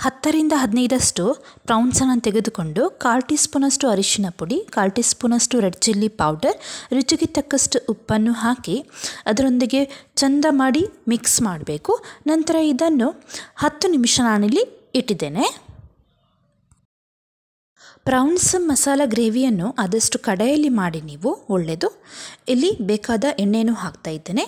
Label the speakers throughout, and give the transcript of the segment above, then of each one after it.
Speaker 1: ಹತ್ತರಿಂದ ಹದಿನೈದಷ್ಟು ಪ್ರೌನ್ಸನ್ನು ತೆಗೆದುಕೊಂಡು ಕಾಲು ಟೀ ಸ್ಪೂನಷ್ಟು ಅರಿಶಿನ ಪುಡಿ ಕಾಲು ಟೀ ಸ್ಪೂನಷ್ಟು ರೆಡ್ ಚಿಲ್ಲಿ ಪೌಡರ್ ರುಚಿಗೆ ತಕ್ಕಷ್ಟು ಉಪ್ಪನ್ನು ಹಾಕಿ ಅದರೊಂದಿಗೆ ಚಂದ ಮಾಡಿ ಮಿಕ್ಸ್ ಮಾಡಬೇಕು ನಂತರ ಇದನ್ನು ಹತ್ತು ನಿಮಿಷ ನಾನಿಲ್ಲಿ ಇಟ್ಟಿದ್ದೇನೆ ಪ್ರೌನ್ಸ್ ಮಸಾಲ ಗ್ರೇವಿಯನ್ನು ಆದಷ್ಟು ಕಡೆಯಲ್ಲಿ ಮಾಡಿ ನೀವು ಒಳ್ಳೆಯದು ಇಲ್ಲಿ ಬೇಕಾದ ಎಣ್ಣೆಯನ್ನು ಹಾಕ್ತಾ ಇದ್ದೇನೆ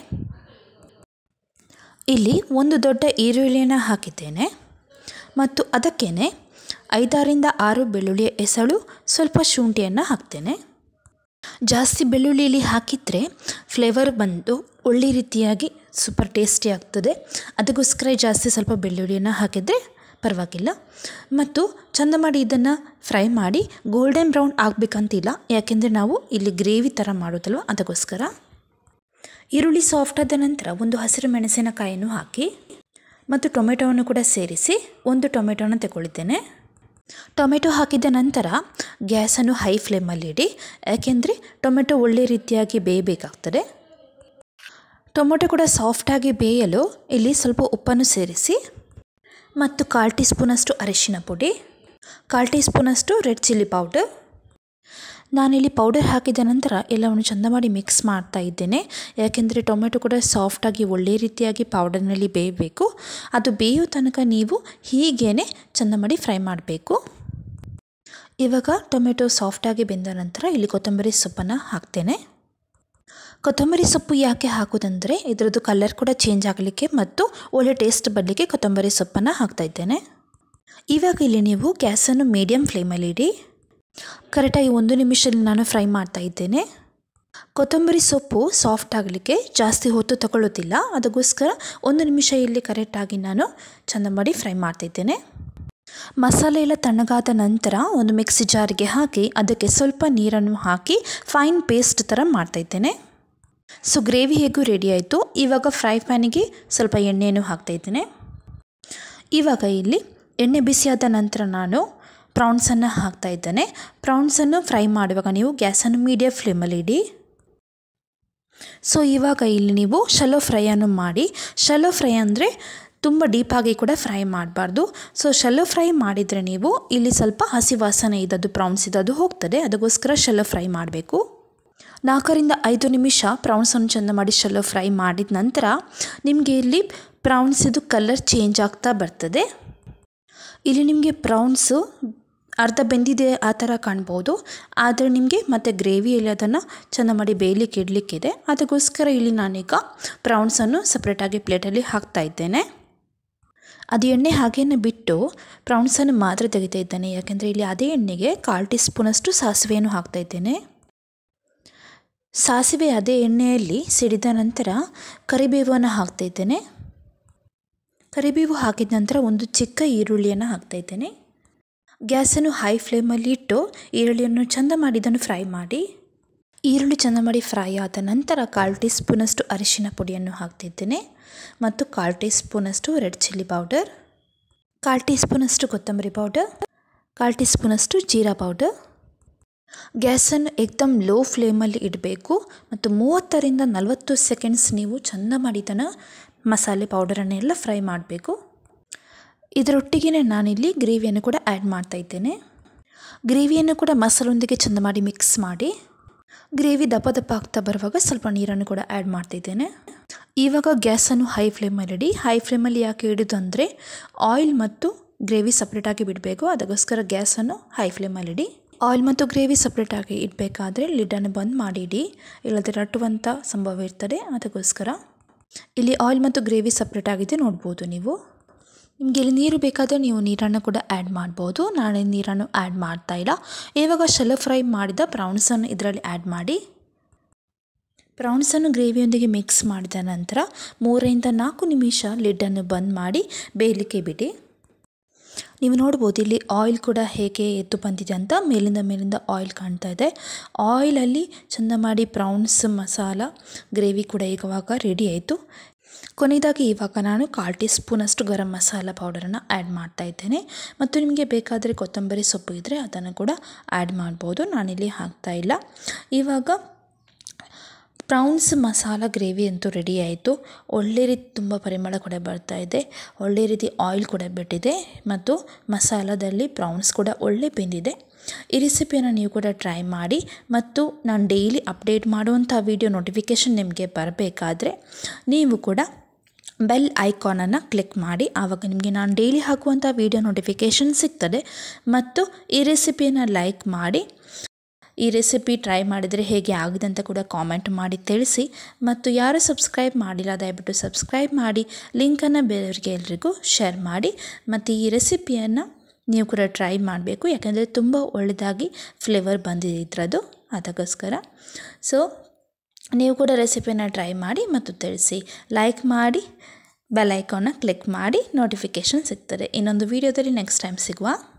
Speaker 1: ಇಲ್ಲಿ ಒಂದು ದೊಡ್ಡ ಈರುಳ್ಳಿಯನ್ನು ಹಾಕಿದ್ದೇನೆ ಮತ್ತು ಅದಕ್ಕೇ ಐದಾರಿಂದ ಆರು ಬೆಳ್ಳುಳ್ಳಿಯ ಎಸಳು ಸ್ವಲ್ಪ ಶುಂಠಿಯನ್ನು ಹಾಕ್ತೇನೆ ಜಾಸ್ತಿ ಬೆಳ್ಳುಳ್ಳಿ ಇಲ್ಲಿ ಹಾಕಿದರೆ ಫ್ಲೇವರ್ ಬಂದು ಒಳ್ಳೆ ರೀತಿಯಾಗಿ ಸೂಪರ್ ಟೇಸ್ಟಿ ಆಗ್ತದೆ ಅದಕ್ಕೋಸ್ಕರ ಜಾಸ್ತಿ ಸ್ವಲ್ಪ ಬೆಳ್ಳುಳ್ಳಿಯನ್ನು ಹಾಕಿದರೆ ಪರವಾಗಿಲ್ಲ ಮತ್ತು ಚಂದ ಮಾಡಿ ಇದನ್ನು ಫ್ರೈ ಮಾಡಿ ಗೋಲ್ಡನ್ ಬ್ರೌನ್ ಆಗಬೇಕಂತಿಲ್ಲ ಯಾಕೆಂದರೆ ನಾವು ಇಲ್ಲಿ ಗ್ರೇವಿ ಥರ ಮಾಡೋದಲ್ವ ಅದಕ್ಕೋಸ್ಕರ ಈರುಳ್ಳಿ ಸಾಫ್ಟ್ ಆದ ನಂತರ ಒಂದು ಹಸಿರು ಮೆಣಸಿನಕಾಯಿಯನ್ನು ಹಾಕಿ ಮತ್ತು ಟೊಮೆಟೊವನ್ನು ಕೂಡ ಸೇರಿಸಿ ಒಂದು ಟೊಮೆಟೊನ ತಗೊಳ್ಳಿದ್ದೇನೆ ಟೊಮೆಟೊ ಹಾಕಿದ ನಂತರ ಗ್ಯಾಸನ್ನು ಹೈ ಫ್ಲೇಮಲ್ಲಿ ಇಡಿ ಯಾಕೆಂದರೆ ಟೊಮೆಟೊ ಒಳ್ಳೆ ರೀತಿಯಾಗಿ ಬೇಯಬೇಕಾಗ್ತದೆ ಟೊಮೆಟೊ ಕೂಡ ಸಾಫ್ಟಾಗಿ ಬೇಯಲು ಇಲ್ಲಿ ಸ್ವಲ್ಪ ಉಪ್ಪನ್ನು ಸೇರಿಸಿ ಮತ್ತು ಕಾಲು ಟೀ ಸ್ಪೂನಷ್ಟು ಅರಿಶಿನ ಪುಡಿ ಕಾಲು ಟೀ ಸ್ಪೂನಷ್ಟು ರೆಡ್ ಚಿಲ್ಲಿ ಪೌಡರ್ ನಾನಿಲ್ಲಿ ಪೌಡರ್ ಹಾಕಿದ ನಂತರ ಎಲ್ಲವನ್ನು ಚಂದ ಮಾಡಿ ಮಿಕ್ಸ್ ಮಾಡ್ತಾ ಇದ್ದೇನೆ ಯಾಕೆಂದರೆ ಟೊಮೆಟೊ ಕೂಡ ಸಾಫ್ಟಾಗಿ ಒಳ್ಳೆ ರೀತಿಯಾಗಿ ಪೌಡರ್ನಲ್ಲಿ ಬೇಯಬೇಕು ಅದು ಬೇಯೋ ತನಕ ನೀವು ಹೀಗೇ ಚಂದ ಮಾಡಿ ಫ್ರೈ ಮಾಡಬೇಕು ಇವಾಗ ಟೊಮೆಟೊ ಸಾಫ್ಟಾಗಿ ಬೆಂದ ನಂತರ ಇಲ್ಲಿ ಕೊತ್ತಂಬರಿ ಸೊಪ್ಪನ್ನು ಹಾಕ್ತೇನೆ ಕೊತ್ತಂಬರಿ ಸೊಪ್ಪು ಯಾಕೆ ಹಾಕೋದಂದರೆ ಇದರದ್ದು ಕಲರ್ ಕೂಡ ಚೇಂಜ್ ಆಗಲಿಕ್ಕೆ ಮತ್ತು ಒಳ್ಳೆ ಟೇಸ್ಟ್ ಬರಲಿಕ್ಕೆ ಕೊತ್ತಂಬರಿ ಸೊಪ್ಪನ್ನು ಹಾಕ್ತಾಯಿದ್ದೇನೆ ಇವಾಗ ಇಲ್ಲಿ ನೀವು ಗ್ಯಾಸನ್ನು ಮೀಡಿಯಮ್ ಫ್ಲೇಮಲ್ಲಿ ಇಡಿ ಕರೆಕ್ಟಾಗಿ ಒಂದು ನಿಮಿಷದಲ್ಲಿ ನಾನು ಫ್ರೈ ಮಾಡ್ತಾ ಇದ್ದೇನೆ ಕೊತ್ತಂಬರಿ ಸೊಪ್ಪು ಸಾಫ್ಟ್ ಆಗಲಿಕ್ಕೆ ಜಾಸ್ತಿ ಹೊತ್ತು ತಗೊಳ್ಳೋದಿಲ್ಲ ಅದಕ್ಕೋಸ್ಕರ ಒಂದು ನಿಮಿಷ ಇಲ್ಲಿ ಕರೆಕ್ಟಾಗಿ ನಾನು ಚೆಂದ ಮಾಡಿ ಫ್ರೈ ಮಾಡ್ತಿದ್ದೇನೆ ಮಸಾಲೆ ಎಲ್ಲ ತಣ್ಣಗಾದ ನಂತರ ಒಂದು ಮಿಕ್ಸಿ ಜಾರಿಗೆ ಹಾಕಿ ಅದಕ್ಕೆ ಸ್ವಲ್ಪ ನೀರನ್ನು ಹಾಕಿ ಫೈನ್ ಪೇಸ್ಟ್ ಥರ ಮಾಡ್ತಾಯಿದ್ದೇನೆ ಸೊ ಗ್ರೇವಿ ಹೇಗೂ ರೆಡಿ ಆಯಿತು ಇವಾಗ ಫ್ರೈ ಪ್ಯಾನಿಗೆ ಸ್ವಲ್ಪ ಎಣ್ಣೆಯನ್ನು ಹಾಕ್ತಾಯಿದ್ದೇನೆ ಇವಾಗ ಇಲ್ಲಿ ಎಣ್ಣೆ ಬಿಸಿಯಾದ ನಂತರ ನಾನು ಪ್ರಾನ್ಸನ್ನು ಹಾಕ್ತಾ ಇದ್ದೇನೆ ಪ್ರಾನ್ಸನ್ನು ಫ್ರೈ ಮಾಡುವಾಗ ನೀವು ಗ್ಯಾಸನ್ನು ಮೀಡಿಯಮ್ ಫ್ಲೇಮಲ್ಲಿ ಇಡಿ ಸೊ ಇವಾಗ ಇಲ್ಲಿ ನೀವು ಶಲೋ ಫ್ರೈಯನ್ನು ಮಾಡಿ ಶಲೋ ಫ್ರೈ ಅಂದರೆ ತುಂಬ ಡೀಪಾಗಿ ಕೂಡ ಫ್ರೈ ಮಾಡಬಾರ್ದು ಸೊ ಶಲೋ ಫ್ರೈ ಮಾಡಿದರೆ ನೀವು ಇಲ್ಲಿ ಸ್ವಲ್ಪ ಹಸಿ ವಾಸನೆ ಇದ್ದದ್ದು ಪ್ರಾನ್ಸ್ ಇದ್ದದ್ದು ಹೋಗ್ತದೆ ಅದಕ್ಕೋಸ್ಕರ ಶಲೋ ಫ್ರೈ ಮಾಡಬೇಕು ನಾಲ್ಕರಿಂದ ಐದು ನಿಮಿಷ ಪ್ರಾನ್ಸನ್ನು ಚೆಂದ ಮಾಡಿ ಶಲೋ ಫ್ರೈ ಮಾಡಿದ ನಂತರ ನಿಮಗೆ ಇಲ್ಲಿ ಪ್ರಾನ್ಸಿದು ಕಲರ್ ಚೇಂಜ್ ಆಗ್ತಾ ಬರ್ತದೆ ಇಲ್ಲಿ ನಿಮಗೆ ಪ್ರಾನ್ಸು ಅರ್ಧ ಬೆಂದಿದೆ ಆ ಥರ ಕಾಣ್ಬೋದು ಆದರೆ ನಿಮಗೆ ಮತ್ತು ಗ್ರೇವಿಯಲ್ಲಿ ಅದನ್ನು ಚೆಂದ ಮಾಡಿ ಬೇಯಲಿಕ್ಕೆ ಇಡಲಿಕ್ಕಿದೆ ಅದಕ್ಕೋಸ್ಕರ ಇಲ್ಲಿ ನಾನೀಗ ಪ್ರಾನ್ಸನ್ನು ಸಪ್ರೇಟಾಗಿ ಪ್ಲೇಟಲ್ಲಿ ಹಾಕ್ತಾ ಇದ್ದೇನೆ ಅದು ಎಣ್ಣೆ ಹಾಗೇನೆ ಬಿಟ್ಟು ಪ್ರಾನ್ಸನ್ನು ಮಾತ್ರ ತೆಗಿತಾ ಇದ್ದೇನೆ ಯಾಕೆಂದರೆ ಇಲ್ಲಿ ಅದೇ ಎಣ್ಣೆಗೆ ಕಾಲು ಟೀ ಸ್ಪೂನಷ್ಟು ಸಾಸಿವೆಯನ್ನು ಹಾಕ್ತಾ ಇದ್ದೇನೆ ಸಾಸಿವೆ ಅದೇ ಎಣ್ಣೆಯಲ್ಲಿ ಸಿಡಿದ ನಂತರ ಕರಿಬೇವನ್ನು ಹಾಕ್ತಾ ಇದ್ದೇನೆ ಕರಿಬೇವು ಹಾಕಿದ ನಂತರ ಒಂದು ಚಿಕ್ಕ ಈರುಳ್ಳಿಯನ್ನು ಹಾಕ್ತಾ ಇದ್ದೇನೆ ಗ್ಯಾಸನ್ನು ಹೈ ಫ್ಲೇಮಲ್ಲಿ ಇಟ್ಟು ಈರುಳ್ಳಿಯನ್ನು ಚಂದ ಮಾಡಿ ಇದನ್ನು ಫ್ರೈ ಮಾಡಿ ಈರುಳ್ಳಿ ಚಂದ ಮಾಡಿ ಫ್ರೈ ಆದ ನಂತರ ಕಾಲು ಟೀ ಸ್ಪೂನಷ್ಟು ಅರಿಶಿನ ಪುಡಿಯನ್ನು ಹಾಕ್ತಿದ್ದೇನೆ ಮತ್ತು ಕಾಲು ಟೀ ಸ್ಪೂನಷ್ಟು ರೆಡ್ ಚಿಲ್ಲಿ ಪೌಡರ್ ಕಾಲು ಟೀ ಸ್ಪೂನಷ್ಟು ಕೊತ್ತಂಬರಿ ಪೌಡರ್ ಕಾಲು ಟೀ ಸ್ಪೂನಷ್ಟು ಜೀರಾ ಪೌಡರ್ ಗ್ಯಾಸನ್ನು ಏಕ್ದಮ್ ಲೋ ಫ್ಲೇಮಲ್ಲಿ ಇಡಬೇಕು ಮತ್ತು ಮೂವತ್ತರಿಂದ ನಲವತ್ತು ಸೆಕೆಂಡ್ಸ್ ನೀವು ಚಂದ ಮಾಡಿ ಇದನ್ನು ಮಸಾಲೆ ಪೌಡರನ್ನೆಲ್ಲ ಫ್ರೈ ಮಾಡಬೇಕು ಇದರೊಟ್ಟಿಗೆ ನಾನಿಲ್ಲಿ ಗ್ರೇವಿಯನ್ನು ಕೂಡ ಆ್ಯಡ್ ಮಾಡ್ತಾ ಇದ್ದೇನೆ ಗ್ರೇವಿಯನ್ನು ಕೂಡ ಮಸಾಲೊಂದಿಗೆ ಚೆಂದ ಮಾಡಿ ಮಿಕ್ಸ್ ಮಾಡಿ ಗ್ರೇವಿ ದಪ್ಪ ದಪ್ಪ ಆಗ್ತಾ ಬರುವಾಗ ಸ್ವಲ್ಪ ನೀರನ್ನು ಕೂಡ ಆ್ಯಡ್ ಮಾಡ್ತಿದ್ದೇನೆ ಇವಾಗ ಗ್ಯಾಸನ್ನು ಹೈ ಫ್ಲೇಮಲ್ಲಿ ಇಡಿ ಹೈ ಫ್ಲೇಮಲ್ಲಿ ಯಾಕೆ ಇಡೋದು ಅಂದರೆ ಆಯಿಲ್ ಮತ್ತು ಗ್ರೇವಿ ಸಪ್ರೇಟಾಗಿ ಬಿಡಬೇಕು ಅದಕ್ಕೋಸ್ಕರ ಗ್ಯಾಸನ್ನು ಹೈ ಫ್ಲೇಮಲ್ಲಿ ಇಡಿ ಆಯಿಲ್ ಮತ್ತು ಗ್ರೇವಿ ಸಪ್ರೇಟಾಗಿ ಇಡಬೇಕಾದ್ರೆ ಲಿಡ್ಡನ್ನು ಬಂದ್ ಮಾಡಿ ಇಡಿ ಇಲ್ಲದ್ರೆ ರಟ್ಟುವಂಥ ಸಂಭವ ಇರ್ತದೆ ಅದಕ್ಕೋಸ್ಕರ ಇಲ್ಲಿ ಆಯಿಲ್ ಮತ್ತು ಗ್ರೇವಿ ಸಪ್ರೇಟ್ ಆಗಿದೆ ನೋಡ್ಬೋದು ನೀವು ನಿಮಗೆ ಇಲ್ಲಿ ನೀರು ಬೇಕಾದರೆ ನೀವು ನೀರನ್ನು ಕೂಡ ಆ್ಯಡ್ ಮಾಡ್ಬೋದು ನಾನು ನೀರನ್ನು ಆ್ಯಡ್ ಮಾಡ್ತಾ ಇಲ್ಲ ಇವಾಗ ಶೆಲೋ ಫ್ರೈ ಮಾಡಿದ ಪ್ರೌನ್ಸನ್ನು ಇದರಲ್ಲಿ ಆ್ಯಡ್ ಮಾಡಿ ಪ್ರೌನ್ಸನ್ನು ಗ್ರೇವಿಯೊಂದಿಗೆ ಮಿಕ್ಸ್ ಮಾಡಿದ ನಂತರ ಮೂರರಿಂದ ನಾಲ್ಕು ನಿಮಿಷ ಲಿಡ್ಡನ್ನು ಬಂದ್ ಮಾಡಿ ಬೇಯಲಿಕ್ಕೆ ಬಿಡಿ ನೀವು ನೋಡ್ಬೋದು ಇಲ್ಲಿ ಆಯಿಲ್ ಕೂಡ ಹೇಗೆ ಎದ್ದು ಬಂದಿದೆ ಅಂತ ಮೇಲಿಂದ ಮೇಲಿಂದ ಆಯಿಲ್ ಕಾಣ್ತಾ ಇದೆ ಆಯಿಲಲ್ಲಿ ಚೆಂದ ಮಾಡಿ ಪ್ರೌನ್ಸ್ ಮಸಾಲ ಗ್ರೇವಿ ಕೂಡ ಇವಾಗ ರೆಡಿ ಆಯಿತು ಕೊನೆಯದಾಗಿ ಇವಾಗ ನಾನು ಕಾಲು ಟೀ ಸ್ಪೂನಷ್ಟು ಗರಂ ಮಸಾಲ ಪೌಡರನ್ನು ಆ್ಯಡ್ ಮಾಡ್ತಾ ಇದ್ದೇನೆ ಮತ್ತು ನಿಮಗೆ ಬೇಕಾದರೆ ಕೊತ್ತಂಬರಿ ಸೊಪ್ಪು ಇದ್ದರೆ ಅದನ್ನು ಕೂಡ ಆ್ಯಡ್ ಮಾಡ್ಬೋದು ನಾನಿಲ್ಲಿ ಹಾಕ್ತಾ ಇಲ್ಲ ಇವಾಗ ಪ್ರೌನ್ಸ್ ಮಸಾಲ ಗ್ರೇವಿ ಅಂತೂ ರೆಡಿ ಆಯಿತು ಒಳ್ಳೆ ರೀತಿ ತುಂಬ ಪರಿಮಳ ಕೂಡ ಬರ್ತಾ ಇದೆ ಒಳ್ಳೆ ರೀತಿ ಆಯಿಲ್ ಕೂಡ ಬಿಟ್ಟಿದೆ ಮತ್ತು ಮಸಾಲದಲ್ಲಿ ಪ್ರೌನ್ಸ್ ಕೂಡ ಒಳ್ಳೆ ಬೆಂದಿದೆ ಈ ರೆಸಿಪಿಯನ್ನು ನೀವು ಕೂಡ ಟ್ರೈ ಮಾಡಿ ಮತ್ತು ನಾನು ಡೈಲಿ ಅಪ್ಡೇಟ್ ಮಾಡುವಂಥ ವಿಡಿಯೋ ನೋಟಿಫಿಕೇಷನ್ ನಿಮಗೆ ಬರಬೇಕಾದ್ರೆ ನೀವು ಕೂಡ ಬೆಲ್ ಐಕಾನನ್ನು ಕ್ಲಿಕ್ ಮಾಡಿ ಆವಾಗ ನಿಮಗೆ ನಾನು ಡೈಲಿ ಹಾಕುವಂಥ ವಿಡಿಯೋ ನೋಟಿಫಿಕೇಷನ್ ಸಿಗ್ತದೆ ಮತ್ತು ಈ ರೆಸಿಪಿಯನ್ನು ಲೈಕ್ ಮಾಡಿ ಈ ರೆಸಿಪಿ ಟ್ರೈ ಮಾಡಿದರೆ ಹೇಗೆ ಆಗಿದೆ ಅಂತ ಕೂಡ ಕಾಮೆಂಟ್ ಮಾಡಿ ತಿಳಿಸಿ ಮತ್ತು ಯಾರು ಸಬ್ಸ್ಕ್ರೈಬ್ ಮಾಡಿಲ್ಲ ದಯವಿಟ್ಟು ಸಬ್ಸ್ಕ್ರೈಬ್ ಮಾಡಿ ಲಿಂಕನ್ನು ಬೇರೆಯವರಿಗೆ ಎಲ್ರಿಗೂ ಶೇರ್ ಮಾಡಿ ಮತ್ತು ಈ ರೆಸಿಪಿಯನ್ನು ನೀವು ಕೂಡ ಟ್ರೈ ಮಾಡಬೇಕು ಯಾಕೆಂದರೆ ತುಂಬ ಒಳ್ಳೆಯದಾಗಿ ಫ್ಲೇವರ್ ಬಂದಿದೆ ಇದರದ್ದು ಅದಕ್ಕೋಸ್ಕರ ಸೊ ನೀವು ಕೂಡ ರೆಸಿಪಿಯನ್ನು ಟ್ರೈ ಮಾಡಿ ಮತ್ತು ತಿಳಿಸಿ ಲೈಕ್ ಮಾಡಿ ಬೆಲ್ ಐಕಾನ್ನ ಕ್ಲಿಕ್ ಮಾಡಿ ನೋಟಿಫಿಕೇಷನ್ ಸಿಗ್ತದೆ ಇನ್ನೊಂದು ವೀಡಿಯೋದಲ್ಲಿ ನೆಕ್ಸ್ಟ್ ಟೈಮ್ ಸಿಗುವ